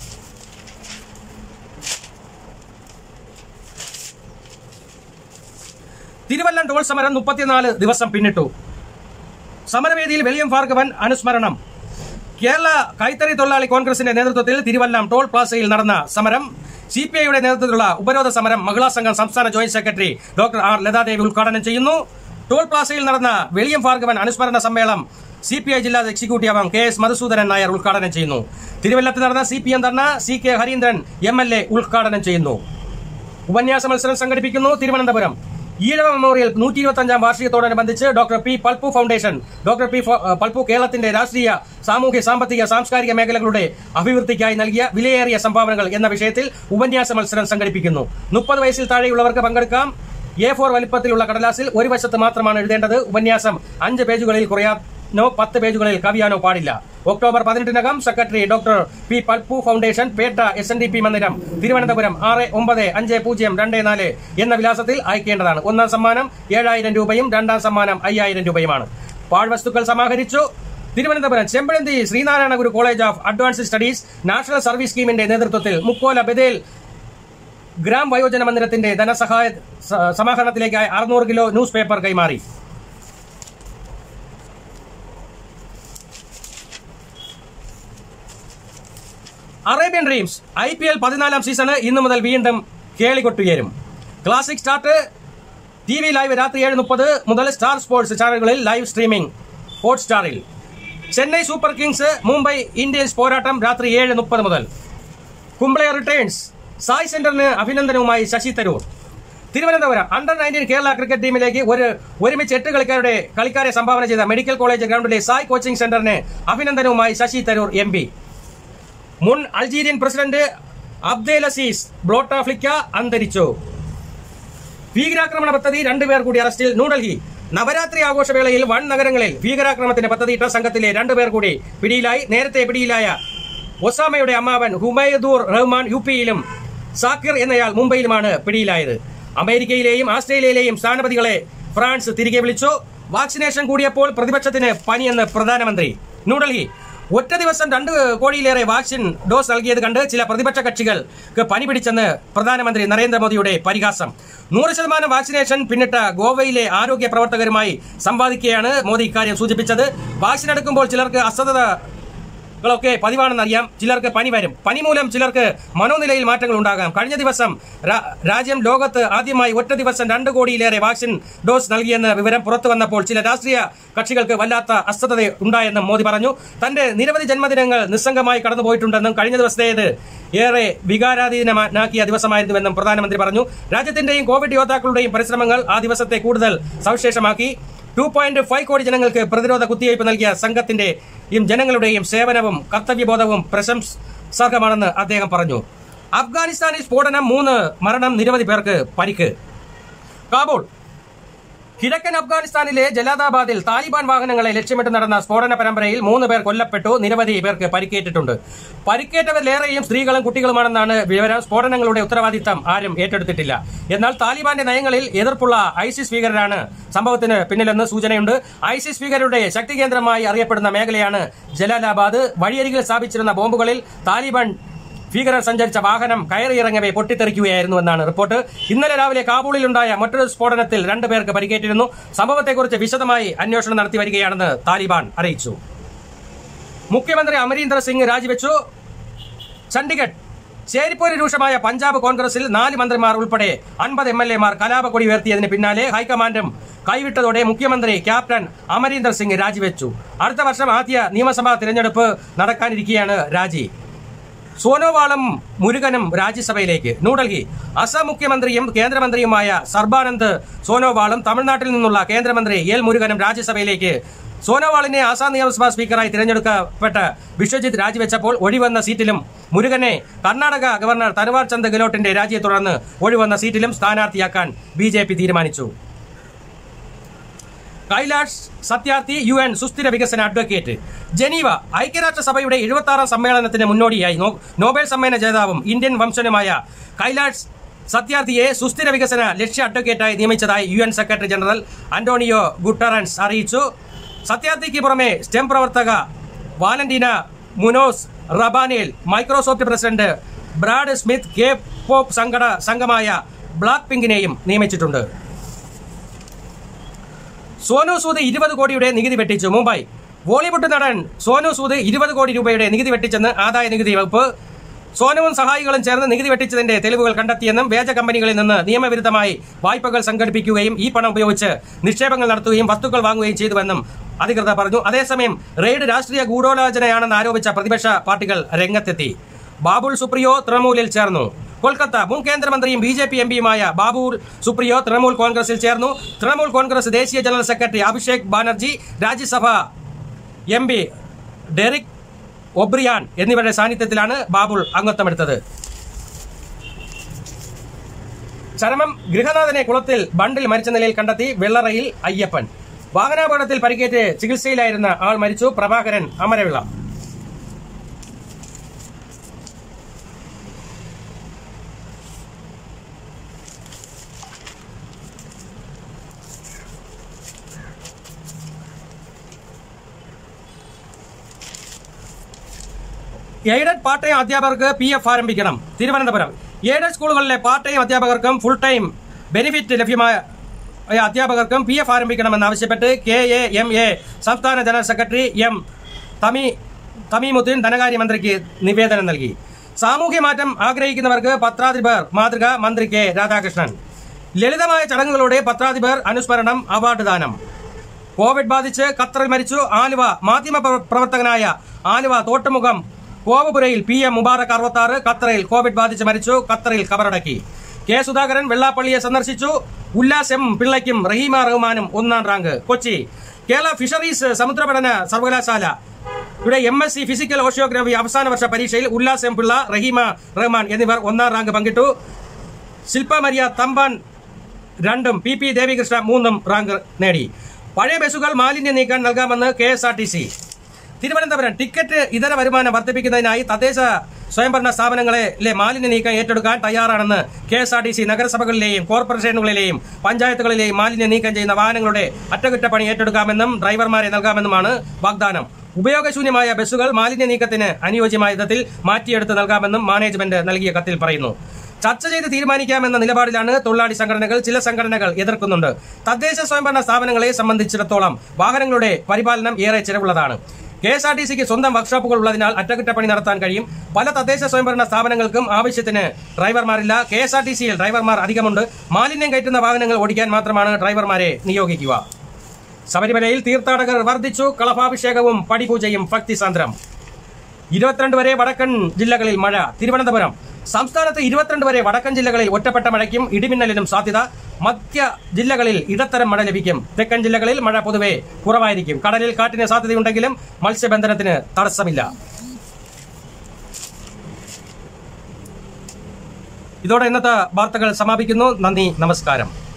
തിരുവല്ലം ടോൾ സമരം മുപ്പത്തിനാല് ദിവസം പിന്നിട്ടു സമരവേദിയിൽ വെളിയം ഭാർഗവൻ അനുസ്മരണം കേരള കൈത്തറി തൊഴിലാളി കോൺഗ്രസിന്റെ നേതൃത്വത്തിൽ തിരുവല്ലം ടോൾ പ്ലാസയിൽ നടന്ന സമരം സി പി ഐയുടെ നേതൃത്വത്തിലുള്ള ഉപരോധ സമരം മഹിളാ സംഘം സംസ്ഥാന joint secretary doctor R Lathadevi ഉദ്ഘാടനം ചെയ്യുന്നു ടോൾ പ്ലാസയിൽ നടന്ന വെളിയം ഭാർഗവൻ അനുസ്മരണ സമ്മേളനം സി പി ഐ ജില്ലാ എക്സിക്യൂട്ടീവ് അംഗം കെ എസ് മധുസൂദനൻ നായർ ഉദ്ഘാടനം ചെയ്യുന്നു തിരുവല്ലത്ത് നടന്ന C P M dharna C K Harindran M L A ഉദ്ഘാടനം ചെയ്യുന്നു ഉപന്യാസ മത്സരം സംഘടിപ്പിക്കുന്നു തിരുവനന്തപുരം ഈഴവ മെമ്മോറിയൽ നൂറ്റി ഇരുപത്തി അഞ്ചാം വാർഷികത്തോടനുബന്ധിച്ച് doctor P Palpu foundation doctor P ഫ- പൾപ്പു കേരളത്തിന്റെ രാഷ്ട്രീയ സാമൂഹ്യ സാമ്പത്തിക സാംസ്കാരിക മേഖലകളുടെ അഭിവൃദ്ധിക്കായി നൽകിയ വിലയേറിയ സംഭാവനകൾ എന്ന വിഷയത്തിൽ ഉപന്യാസ മത്സരം സംഘടിപ്പിക്കുന്നു മുപ്പത് വയസ്സിൽ താഴെയുള്ളവർക്ക് പങ്കെടുക്കാം എ ഫോർ വലിപ്പത്തിലുള്ള കടലാസിൽ ഒരു വശത്ത് മാത്രമാണ് എഴുതേണ്ടത് ഉപന്യാസം അഞ്ച് പേജുകളിൽ കുറയാനോ പത്ത് പേജുകളിൽ കവിയാനോ പാടില്ല ഒക്ടോബർ പതിനെട്ടിനകം secretary doctor P Palpu foundation Pettah S N D P മന്ദിരം തിരുവനന്തപുരം ആറ് ഒമ്പത് അഞ്ച് പൂജ്യം രണ്ട് നാല് എന്ന വിലാസത്തിൽ അയക്കേണ്ടതാണ് ഒന്നാം സമ്മാനം ഏഴായിരം രൂപയും രണ്ടാം സമ്മാനം അയ്യായിരം രൂപയുമാണ് പാഴ്വസ്തുക്കൾ സമാഹരിച്ചു Thiruvananthapuram Chempazhanthy Sree Narayana Guru college of advanced studies national service സ്കീമിന്റെ നേതൃത്വത്തിൽ മുക്കോല ബദേൽ ഗ്രാം വയോജന മന്ദിരത്തിന്റെ ധനസഹായ സ- സമാഹരണത്തിലേക്കായി അറുന്നൂറ് കിലോ ന്യൂസ് പേപ്പർ കൈമാറി Arabian dreams I P L പതിനാലാം സീസണ് ഇന്നു മുതൽ വീണ്ടും കേളികൊട്ടുയരും classic start T V live രാത്രി ഏഴ് മുപ്പത് മുതൽ സ്റ്റാർ സ്പോർട്സ് ചാനലുകളിൽ ലൈവ് സ്ട്രീമിംഗ് ഹോട്ട് സ്റ്റാറിൽ Chennai super kings Mumbai Indians പോരാട്ടം രാത്രി ഏഴ് മുപ്പത് മുതൽ കുംബ്ലെ റിട്ടേൺസ് സായ് സെന്ററിന് അഭിനന്ദനവുമായി Shashi Tharoor Thiruvananthapuram under nineteen Kerala cricket ടീമിലേക്ക് ഒരു ഒരുമിച്ച് എട്ട് കളിക്കാരുടെ കളിക്കാരെ സംഭാവന ചെയ്ത മെഡിക്കൽ കോളേജ് ഗ്രൗണ്ടിലെ സായ് കോച്ചിംഗ് സെന്ററിന് അഭിനന്ദനവുമായി ശശി തരൂർ എം പി മുൻ Algerian president Abdel Aziz Bouteflika അന്തരിച്ചു ഭീകരാക്രമണ പദ്ധതി രണ്ടുപേർ കൂടി അറസ്റ്റിൽ ന്യൂഡൽഹി നവരാത്രി ആഘോഷവേളയിൽ വൻ നഗരങ്ങളിൽ ഭീകരാക്രമണത്തിന് പദ്ധതിയിട്ട സംഘത്തിലെ രണ്ടുപേർ കൂടി പിടിയിലായി നേരത്തെ പിടിയിലായ ഒസാമയുടെ അമ്മാവൻ ഹുമൈദൂർ റഹ്മാൻ യു പിയിലും സാക്കിർ എന്നയാൾ മുംബൈയിലുമാണ് പിടിയിലായത് അമേരിക്കയിലെയും ആസ്ട്രേലിയയിലെയും സ്ഥാനപതികളെ ഫ്രാൻസ് തിരികെ വിളിച്ചു വാക്സിനേഷൻ കൂടിയപ്പോൾ പ്രതിപക്ഷത്തിന് പനിയെന്ന് പ്രധാനമന്ത്രി ന്യൂഡൽഹി ഒറ്റ ദിവസം രണ്ട് കോടിയിലേറെ വാക്സിൻ ഡോസ് നൽകിയത് കണ്ട് ചില പ്രതിപക്ഷ കക്ഷികൾക്ക് പനി പിടിച്ചെന്ന് പ്രധാനമന്ത്രി നരേന്ദ്രമോദിയുടെ പരിഹാസം നൂറ് ശതമാനം വാക്സിനേഷൻ പിന്നിട്ട ഗോവയിലെ ആരോഗ്യ പ്രവർത്തകരുമായി സംവാദിക്കുകയാണ് മോദി ഇക്കാര്യം സൂചിപ്പിച്ചത് വാക്സിൻ എടുക്കുമ്പോൾ ചിലർക്ക് അസ്വസ്ഥത കളൊക്കെ പതിവാണെന്നറിയാം ചിലർക്ക് പനി വരും പനി മൂലം ചിലർക്ക് മനോനിലയിൽ മാറ്റങ്ങൾ ഉണ്ടാകാം കഴിഞ്ഞ ദിവസം രാ- രാജ്യം ലോകത്ത് ആദ്യമായി ഒറ്റ ദിവസം രണ്ട് കോടിയിലേറെ വാക്സിൻ ഡോസ് നൽകിയെന്ന് വിവരം പുറത്തു വന്നപ്പോൾ ചില രാഷ്ട്രീയ കക്ഷികൾക്ക് വല്ലാത്ത അസ്വസ്ഥത ഉണ്ടായെന്നും മോദി പറഞ്ഞു തന്റെ നിരവധി ജന്മദിനങ്ങൾ നിസ്സംഗമായി കടന്നുപോയിട്ടുണ്ടെന്നും കഴിഞ്ഞ ദിവസത്തേത് ഏറെ വികാരാധീനമാക്കിയ ദിവസമായിരുന്നുവെന്നും പ്രധാനമന്ത്രി പറഞ്ഞു രാജ്യത്തിന്റെയും കോവിഡ് യോദ്ധാക്കളുടെയും പരിശ്രമങ്ങൾ ആ ദിവസത്തെ കൂടുതൽ സവിശേഷമാക്കി ടു പോയിന്റ് ഫൈവ് കോടി ജനങ്ങൾക്ക് പ്രതിരോധ കുത്തിവയ്പ് നൽകിയ സംഘത്തിന്റെയും ജനങ്ങളുടെയും സേവനവും കർത്തവ്യബോധവും പ്രശംസർഹമാണെന്ന് അദ്ദേഹം പറഞ്ഞു അഫ്ഗാനിസ്ഥാനിൽ സ്ഫോടനം മൂന്ന് മരണം നിരവധി പേർക്ക് പരിക്ക് കാബൂൾ കിഴക്കൻ അഫ്ഗാനിസ്ഥാനിലെ ജലാദാബാദിൽ താലിബാൻ വാഹനങ്ങളെ ലക്ഷ്യമിട്ട് നടന്ന സ്ഫോടന പരമ്പരയിൽ മൂന്ന് പേർ കൊല്ലപ്പെട്ടു നിരവധി പേർക്ക് പരിക്കേറ്റിട്ടുണ്ട് പരിക്കേറ്റവരിലേറെയും സ്ത്രീകളും കുട്ടികളുമാണെന്നാണ് വിവരം സ്ഫോടനങ്ങളുടെ ഉത്തരവാദിത്തം ആരും ഏറ്റെടുത്തിട്ടില്ല എന്നാൽ താലിബാന്റെ നയങ്ങളിൽ എതിർപ്പുള്ള ഐസിസ് ഭീകരരാണ് സംഭവത്തിന് പിന്നിലെന്ന് സൂചനയുണ്ട് ഐസിസ് ഭീകരരുടെ ശക്തി കേന്ദ്രമായി അറിയപ്പെടുന്ന മേഖലയാണ് ജലാലാബാദ് വഴിയരികിൽ സ്ഥാപിച്ചിരുന്ന ബോംബുകളിൽ താലിബാൻ ഭീകരർ സഞ്ചരിച്ച വാഹനം കയറിയിറങ്ങവേ പൊട്ടിത്തെറിക്കുകയായിരുന്നു എന്നാണ് റിപ്പോർട്ട് ഇന്നലെ രാവിലെ കാബൂളിലുണ്ടായ മറ്റൊരു സ്ഫോടനത്തിൽ രണ്ടുപേർക്ക് പരിക്കേറ്റിരുന്നു സംഭവത്തെക്കുറിച്ച് വിശദമായി അന്വേഷണം നടത്തി വരികയാണെന്ന് താലിബാൻ അറിയിച്ചു മുഖ്യമന്ത്രി അമരീന്ദർ സിംഗ് രാജിവെച്ചു ചണ്ഡിഗഡ് ചേരിപ്പോര് രൂക്ഷമായ പഞ്ചാബ് കോൺഗ്രസിൽ നാല് മന്ത്രിമാർ ഉൾപ്പെടെ അൻപത് എം എൽ എമാർ കലാപക്കൊടി ഉയർത്തിയതിന് പിന്നാലെ ഹൈക്കമാൻഡും കൈവിട്ടതോടെ മുഖ്യമന്ത്രി ക്യാപ്റ്റൻ അമരീന്ദർ സിംഗ് രാജിവെച്ചു അടുത്ത വർഷം ആദ്യ നിയമസഭാ തിരഞ്ഞെടുപ്പ് നടക്കാനിരിക്കെയാണ് രാജി സോനോവാളും മുരുകനും രാജ്യസഭയിലേക്ക് ന്യൂഡൽഹി അസം മുഖ്യമന്ത്രിയും കേന്ദ്രമന്ത്രിയുമായ സർബാനന്ദ് സോനോവാളും തമിഴ്നാട്ടിൽ നിന്നുള്ള കേന്ദ്രമന്ത്രി എൽ മുരുകനും രാജ്യസഭയിലേക്ക് സോനോവാളിനെ ആസാം നിയമസഭാ സ്പീക്കറായി തിരഞ്ഞെടുക്കപ്പെട്ട് വിശ്വജിത്ത് രാജിവെച്ചപ്പോൾ ഒഴിവന്ന സീറ്റിലും മുരുകനെ കർണാടക ഗവർണർ തൻവാർ ചന്ദ് ഗെലോട്ടിന്റെ രാജിയെ തുടർന്ന് ഒഴിവന്ന സീറ്റിലും സ്ഥാനാർത്ഥിയാക്കാൻ ബി തീരുമാനിച്ചു കൈലാഷ് സത്യാർത്ഥി യു എൻ സുസ്ഥിര വികസന അഡ്വക്കേറ്റ് ജനീവ ഐക്യരാഷ്ട്രസഭയുടെ എഴുപത്തി ആറാം സമ്മേളനത്തിന് മുന്നോടിയായി നോ- നോബൽ സമ്മാന ജേതാവും ഇന്ത്യൻ വംശനുമായ കൈലാഷ് സത്യാർത്ഥിയെ സുസ്ഥിര വികസന ലക്ഷ്യ അഡ്വക്കേറ്റായി നിയമിച്ചതായി U N secretary general Antonio Guterres അറിയിച്ചു സത്യാർത്ഥിക്ക് പുറമെ സ്റ്റെം പ്രവർത്തക Valentina Munoz Rabanal Microsoft president Brad Smith K pop സംഘട സംഘമായ ബ്ലാക്ക് പിങ്കിനെയും നിയമിച്ചിട്ടുണ്ട് സോനു സൂദ് ഇരുപത് കോടിയുടെ നികുതി വെട്ടിച്ചു മുംബൈ ബോളിവുഡ് നടൻ സോനു സൂദ് ഇരുപത് കോടി രൂപയുടെ നികുതി വെട്ടിച്ചെന്ന് ആദായ നികുതി വകുപ്പ് സോനുവും സഹായികളും ചേർന്ന് നികുതി വെട്ടിച്ചതിന്റെ തെളിവുകൾ കണ്ടെത്തിയെന്നും വ്യാജ കമ്പനികളിൽ നിന്ന് നിയമവിരുദ്ധമായി വായ്പകൾ സംഘടിപ്പിക്കുകയും ഈ പണം ഉപയോഗിച്ച് നിക്ഷേപങ്ങൾ നടത്തുകയും വസ്തുക്കൾ വാങ്ങുകയും ചെയ്തുവെന്നും അധികൃതർ പറഞ്ഞു അതേസമയം റെയ്ഡ് രാഷ്ട്രീയ ഗൂഢാലോചനയാണെന്ന് ആരോപിച്ച പ്രതിപക്ഷ പാർട്ടികൾ രംഗത്തെത്തി ബാബുൾ സുപ്രിയോ തൃണമൂലിൽ ചേർന്നു കൊൽക്കത്ത മുൻ കേന്ദ്രമന്ത്രിയും ബി ജെ പി എം പിയുമായ ബാബുൾ സുപ്രിയോ തൃണമൂൽ കോൺഗ്രസിൽ ചേർന്നു തൃണമൂൽ കോൺഗ്രസ് ദേശീയ general secretary Abhishek Banerjee Rajya Sabha M P Derek O'Brien എന്നിവരുടെ സാന്നിധ്യത്തിലാണ് ബാബുൾ അംഗത്വമെടുത്തത് ചരമം ഗൃഹനാഥനെ കുളത്തിൽ ബണ്ടിൽ മരിച്ച നിലയിൽ കണ്ടെത്തി വെള്ളറയിൽ അയ്യപ്പൻ വാഹനാപകടത്തിൽ പരിക്കേറ്റ് ചികിത്സയിലായിരുന്ന ആൾ മരിച്ചു Prabhakaran Amaravila aided part time അധ്യാപകർക്ക് പി എഫ് ആരംഭിക്കണം തിരുവനന്തപുരം എയ്ഡഡ് സ്കൂളുകളിലെ പാർട്ട് ടൈം അധ്യാപകർക്കും ഫുൾ ടൈം ബെനിഫിറ്റ് ലഭ്യമായ അധ്യാപകർക്കും പി എഫ് ആരംഭിക്കണമെന്നാവശ്യപ്പെട്ട് കെ എ എം എ സംസ്ഥാന ജനറൽ സെക്രട്ടറി എം തമി തമീമുദ്ദീൻ ധനകാര്യമന്ത്രിക്ക് നിവേദനം നൽകി സാമൂഹ്യ മാറ്റം ആഗ്രഹിക്കുന്നവർക്ക് പത്രാധിപർ മാതൃക മന്ത്രി കെ രാധാകൃഷ്ണൻ ലളിതമായ ചടങ്ങുകളോടെ പത്രാധിപർ അനുസ്മരണം അവാർഡ് ദാനം കോവിഡ് ബാധിച്ച് ഖത്തറിൽ മരിച്ചു ആലുവ മാധ്യമ പ്രവ- പ്രവർത്തകനായ ആലുവ തോട്ടുമുഖം കോവപുരയിൽ പി എം മുബാറക് അറുപത്തി ഖത്തറിൽ കോവിഡ് ബാധിച്ച് മരിച്ചു ഖത്തറിൽ കബറടക്കി കെ സുധാകരൻ വെള്ളാപ്പള്ളിയെ സന്ദർശിച്ചു ഉല്ലാസ് എം പിള്ളയ്ക്കും റഹീമ റഹ്മാനും ഒന്നാം റാങ്ക് കൊച്ചി കേരള ഫിഷറീസ് സമുദ്രപഠന സർവകലാശാല ഇവിടെ M S C physical oceanography അവസാന വർഷ പരീക്ഷയിൽ ഉല്ലാസ് എം പിള്ള റഹീമ റഹ്മാൻ എന്നിവർ ഒന്നാം റാങ്ക് പങ്കിട്ടു ശില്പ മരിയ തമ്പാൻ രണ്ടും പി പി ദേവികൃഷ്ണ മൂന്നും റാങ്ക് നേടി പഴയ ബസ്സുകൾ മാലിന്യം നീക്കാൻ നൽകാമെന്ന് K S R T C Thiruvananthapuram ticket ഇതര വരുമാനം വർദ്ധിപ്പിക്കുന്നതിനായി തദ്ദേശ സ്വയംഭരണ സ്ഥാപനങ്ങളിലെ മാലിന്യ നീക്കം ഏറ്റെടുക്കാൻ തയ്യാറാണെന്ന് K S R T C നഗരസഭകളിലെയും കോർപ്പറേഷനുകളിലെയും പഞ്ചായത്തുകളിലെയും മാലിന്യം നീക്കം ചെയ്യുന്ന വാഹനങ്ങളുടെ അറ്റകുറ്റപ്പണി ഏറ്റെടുക്കാമെന്നും ഡ്രൈവർമാരെ നൽകാമെന്നുമാണ് വാഗ്ദാനം ഉപയോഗശൂന്യമായ ബസ്സുകൾ മാലിന്യ നീക്കത്തിന് അനുയോജ്യമായ വിധത്തിൽ മാറ്റിയെടുത്ത് നൽകാമെന്നും മാനേജ്മെന്റ് നൽകിയ കത്തിൽ പറയുന്നു ചർച്ച ചെയ്ത് തീരുമാനിക്കാമെന്ന നിലപാടിലാണ് തൊഴിലാളി സംഘടനകൾ ചില സംഘടനകൾ എതിർക്കുന്നുണ്ട് തദ്ദേശ സ്വയംഭരണ സ്ഥാപനങ്ങളെ സംബന്ധിച്ചിടത്തോളം വാഹനങ്ങളുടെ പരിപാലനം ഏറെ ചിലവുള്ളതാണ് കെ എസ് ആർ ടി സിക്ക് സ്വന്തം വർക്ക്ഷോപ്പുകൾ ഉള്ളതിനാൽ അറ്റകുറ്റപ്പണി നടത്താൻ കഴിയും പല തദ്ദേശ സ്വയംഭരണ സ്ഥാപനങ്ങൾക്കും ആവശ്യത്തിന് ഡ്രൈവർമാരില്ല കെ എസ് ആർ ടി സിയിൽ ഡ്രൈവർമാർ അധികമുണ്ട് മാലിന്യം കയറ്റുന്ന വാഹനങ്ങൾ ഓടിക്കാൻ മാത്രമാണ് ഡ്രൈവർമാരെ നിയോഗിക്കുക ശബരിമലയിൽ തീർത്ഥാടകർ വർദ്ധിച്ചു കളഭാഭിഷേകവും പടിപൂജയും ഭക്തിസാന്ദ്രം ഇരുപത്തിരണ്ട് വരെ വടക്കൻ ജില്ലകളിൽ മഴ തിരുവനന്തപുരം സംസ്ഥാനത്ത് ഇരുപത്തിരണ്ട് വരെ വടക്കൻ ജില്ലകളിൽ ഒറ്റപ്പെട്ട മഴയ്ക്കും ഇടിമിന്നലിനും സാധ്യത മധ്യ ജില്ലകളിൽ ഇടത്തരം മഴ ലഭിക്കും തെക്കൻ ജില്ലകളിൽ മഴ പൊതുവെ കുറവായിരിക്കും കടലിൽ കാറ്റിന് സാധ്യതയുണ്ടെങ്കിലും മത്സ്യബന്ധനത്തിന് തടസ്സമില്ല ഇതോടെ ഇന്നത്തെ വാർത്തകൾ സമാപിക്കുന്നു നന്ദി നമസ്കാരം